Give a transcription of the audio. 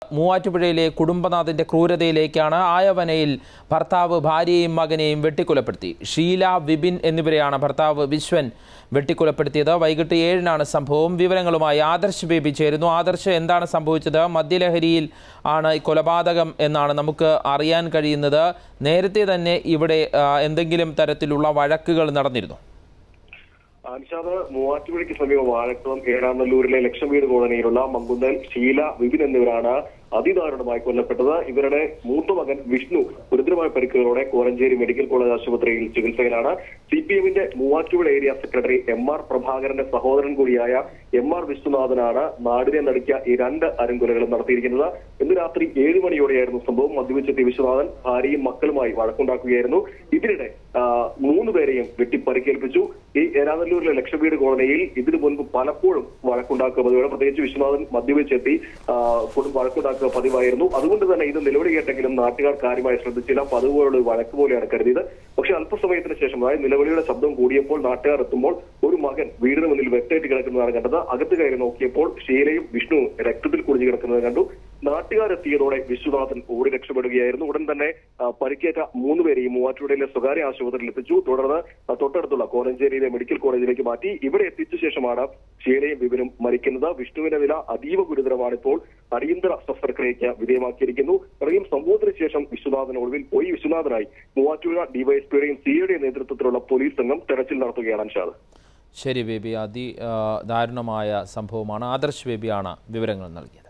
മൂവാറ്റുപുഴയിലെ കുടുംബനാഥന്റെ ക്രൂരതയിലേക്കാണ് ആയവനയിൽ ഭർത്താവ് ഭാര്യയെയും മകനെയും വെട്ടിക്കൊലപ്പെടുത്തി ഷീല വിപിൻ എന്നിവരെയാണ് ഭർത്താവ് വിശ്വൻ വെട്ടിക്കൊലപ്പെടുത്തിയത് വൈകിട്ട് ഏഴിനാണ് സംഭവം വിവരങ്ങളുമായി ആദർശ് ബേബി ചേരുന്നു ആദർശ് എന്താണ് സംഭവിച്ചത് മദ്യലഹരിയിൽ ആണ് ഈ കൊലപാതകം എന്നാണ് നമുക്ക് അറിയാൻ കഴിയുന്നത് നേരത്തെ തന്നെ ഇവിടെ ആ, എന്തെങ്കിലും തരത്തിലുള്ള വഴക്കുകൾ നടന്നിരുന്നു അൻഷാദ് മൂവാറ്റുപുഴയ്ക്ക് സമീപം വാഴക്കുളം ഏഴാനല്ലൂരിലെ ലക്ഷം വീട് കോളനിയിലുള്ള മങ്കുന്നൽ ഷീല വിപിൻ എന്നിവരാണ് അതിദാരുണമായി കൊല്ലപ്പെട്ടത് ഇവരുടെ മൂത്ത മകൻ വിഷ്ണു ഗുരുതരമായ പരിക്കുകളോടെ കോരഞ്ചേരി മെഡിക്കൽ കോളേജ് ആശുപത്രിയിൽ ചികിത്സയിലാണ് സി പി എമ്മിന്റെ Muvattupuzha area secretary M R പ്രഭാകരന്റെ സഹോദരൻ കൂടിയായ എം ആർ വിശ്വനാഥനാണ് നാടിനെ നടുക്കിയ ഈ രണ്ട് അരങ്കൊലകളും നടത്തിയിരിക്കുന്നത് ഇന്ന് രാത്രി ഏഴ് മണിയോടെയായിരുന്നു സംഭവം മദ്യപിച്ചെത്തിയ വിശ്വനാഥൻ ഭാര്യയും മക്കളുമായി വഴക്കുണ്ടാക്കുകയായിരുന്നു ഇതിനിടെ ആ, മൂന്ന് പേരെയും വെട്ടി പരിക്കേൽപ്പിച്ചു ഈ ഏരാനല്ലൂരിലെ ലക്ഷവീട് കോളനിയിൽ ഇതിനു മുൻപ് പലപ്പോഴും വഴക്കുണ്ടാക്കുക പതിവാണ് പ്രത്യേകിച്ച് വിശ്വനാഥൻ മദ്യപിച്ചെത്തി ആ, കൊടും വഴക്കുണ്ടാക്കുക പതിവായിരുന്നു അതുകൊണ്ട് തന്നെ ഇത് നിലവിളി കേട്ടെങ്കിലും നാട്ടുകാർ കാര്യമായി ശ്രദ്ധിച്ചില്ല പതിവുകളുടെ ഒരു വഴക്ക് പോലെയാണ് കരുതിയത് പക്ഷെ അല്പസമയത്തിന് ശേഷം അതായത് നിലവിളിയുടെ ശബ്ദം കൂടിയപ്പോൾ നാട്ടുകാർ എത്തുമ്പോൾ ഒരു മകൻ വീടിന് മുന്നിൽ വെട്ടേറ്റ് കിടക്കുന്നതാണ് കണ്ടത് അകത്ത് കയറി നോക്കിയപ്പോൾ ഷീലയും വിഷ്ണുവും രക്തത്തിൽ കുടിച്ചു കിടക്കുന്നത് കണ്ടു നാട്ടുകാരെത്തിയതോടെ വിശ്വനാഥൻ ഓടി രക്ഷപ്പെടുകയായിരുന്നു ഉടൻ തന്നെ ആ, പരിക്കേറ്റ മൂന്ന് പേരെയും മൂവാറ്റുപുഴയിലെ സ്വകാര്യ ആശുപത്രിയിൽ എത്തിച്ചു തുടർന്ന് ആ, തൊട്ടടുത്തുള്ള കോലഞ്ചേരിയിലെ മെഡിക്കൽ കോളേജിലേക്ക് മാറ്റി ഇവിടെ എത്തിച്ച ശേഷമാണ് ഷീലയും വിപിനും മരിക്കുന്നത് വിഷ്ണുവിന്റെ നില അതീവ ഗുരുതരമാണ് ഇപ്പോൾ അടിയന്തര ശസ്ത്രക്രിയയ്ക്ക് വിധേയമാക്കിയിരിക്കുന്നു ഇത്രയും സംഭവത്തിന് ശേഷം വിശ്വനാഥൻ ഒടുവിൽ പോയി വിശ്വനാഥനായി മൂവാറ്റുപുഴ ഡിവൈഎസ്പിയുടെയും സിയുടെയും നേതൃത്വത്തിലുള്ള പോലീസ് സംഘം തെരച്ചിൽ നടത്തുകയാണ് അൻഷാദ് ശരി ബേബി അതി ആ, ദാരുണമായ സംഭവമാണ് ആദർശ് ബേബിയാണ് വിവരങ്ങൾ നൽകിയത്